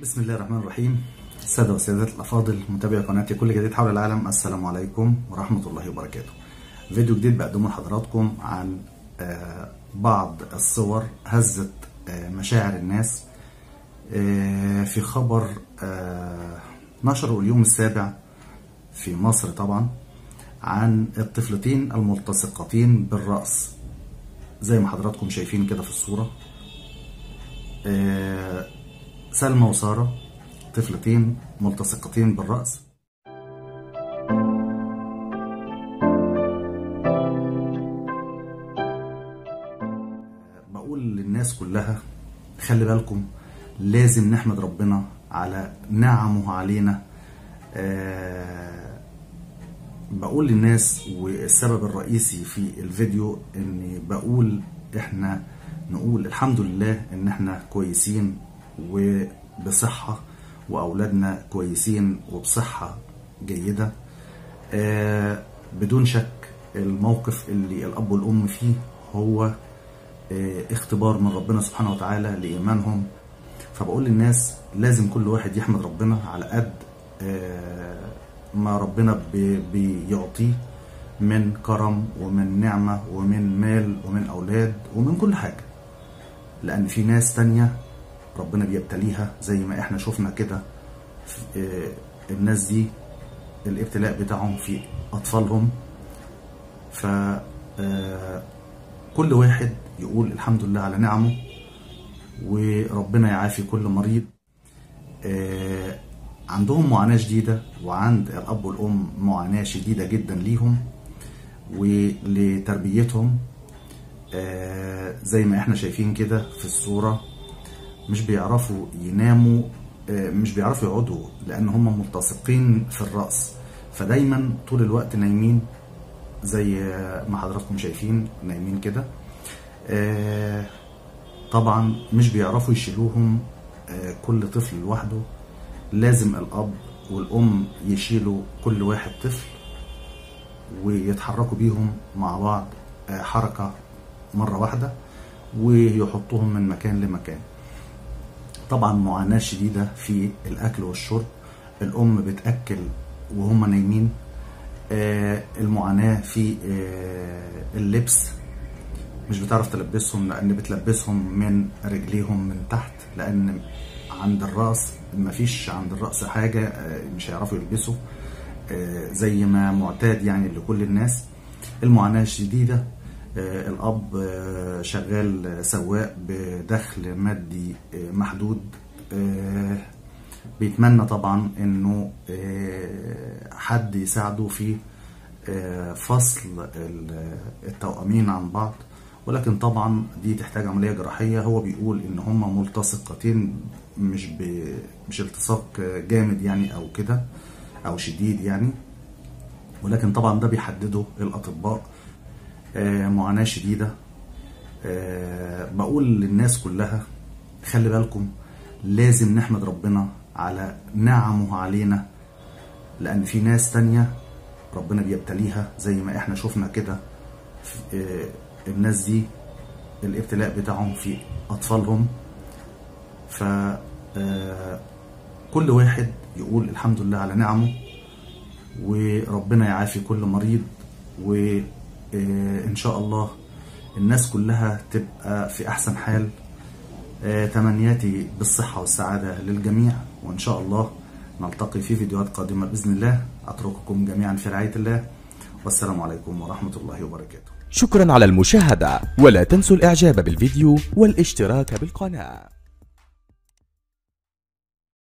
بسم الله الرحمن الرحيم السادة والسيدات الأفاضل متابعي قناتي كل جديد حول العالم السلام عليكم ورحمة الله وبركاته فيديو جديد بقدمه لحضراتكم عن آه، بعض الصور هزت آه، مشاعر الناس آه، في خبر آه، نشره اليوم السابع في مصر طبعا عن الطفلتين الملتصقتين بالرأس زي ما حضراتكم شايفين كده في الصورة آه، سلمى وسارة طفلتين ملتصقتين بالرأس بقول للناس كلها خلي بالكم لازم نحمد ربنا على نعمه علينا آه، بقول للناس والسبب الرئيسي في الفيديو اني بقول احنا نقول الحمد لله ان احنا كويسين وبصحة واولادنا كويسين وبصحة جيدة آه، بدون شك الموقف اللي الاب والام فيه هو آه، اختبار من ربنا سبحانه وتعالى لإيمانهم فبقول للناس لازم كل واحد يحمد ربنا على قد آه، ما ربنا بي- بيعطيه من كرم ومن نعمة ومن مال ومن أولاد ومن كل حاجة لأن في ناس تانية ربنا بيبتليها زي ما احنا شفنا كده في- آه، الناس دي الابتلاء بتاعهم في أطفالهم ف آه، كل واحد يقول الحمد لله على نعمه وربنا يعافي كل مريض آه، عندهم معاناة شديدة وعند الأب والأم معاناة شديدة جدا ليهم ولتربيتهم آه، زي ما احنا شايفين كده في الصورة مش بيعرفوا يناموا آه، مش بيعرفوا يقعدوا لأن هم ملتصقين في الرأس فدايما طول الوقت نايمين زي ما حضراتكم شايفين نايمين كده آه، طبعا مش بيعرفوا يشيلوهم آه، كل طفل لوحده لازم الأب والأم يشيلوا كل واحد طفل ويتحركوا بيهم مع بعض آه، حركة مرة واحدة ويحطوهم من مكان لمكان طبعا معاناة شديدة في الأكل والشرب الأم بتأكل وهم نايمين آه، المعاناة في آه، اللبس مش بتعرف تلبسهم لأن بتلبسهم من رجليهم من تحت لأن عند الرأس مفيش عند الرأس حاجة آه، مش هيعرفوا يلبسوا آه، زي ما معتاد يعني لكل الناس المعاناة الشديدة آه، الأب آه، شغال سواق بدخل مادي آه، محدود آه، بيتمنى طبعا انه آه، حد يساعده في آه، فصل ال- التوأمين عن بعض ولكن طبعا دي تحتاج عملية جراحية هو بيقول ان هما ملتصقتين مش ب... مش التصاق جامد يعني او كده او شديد يعني ولكن طبعا ده بيحدده الاطباء آه، معاناة شديدة آه، بقول للناس كلها خلي بالكم لازم نحمد ربنا على نعمه علينا لأن في ناس تانية ربنا بيبتليها زي ما احنا شفنا كده في- آه، الناس دي الابتلاء بتاعهم في أطفالهم ف آه، كل واحد يقول الحمد لله على نعمه وربنا يعافي كل مريض وإن شاء الله الناس كلها تبقى في أحسن حال آه، تمنياتي بالصحة والسعادة للجميع وإن شاء الله نلتقي في فيديوهات قادمة بإذن الله أترككم جميعا في رعاية الله والسلام عليكم ورحمة الله وبركاته شكرا على المشاهدة ولا تنسوا الإعجاب بالفيديو والاشتراك بالقناة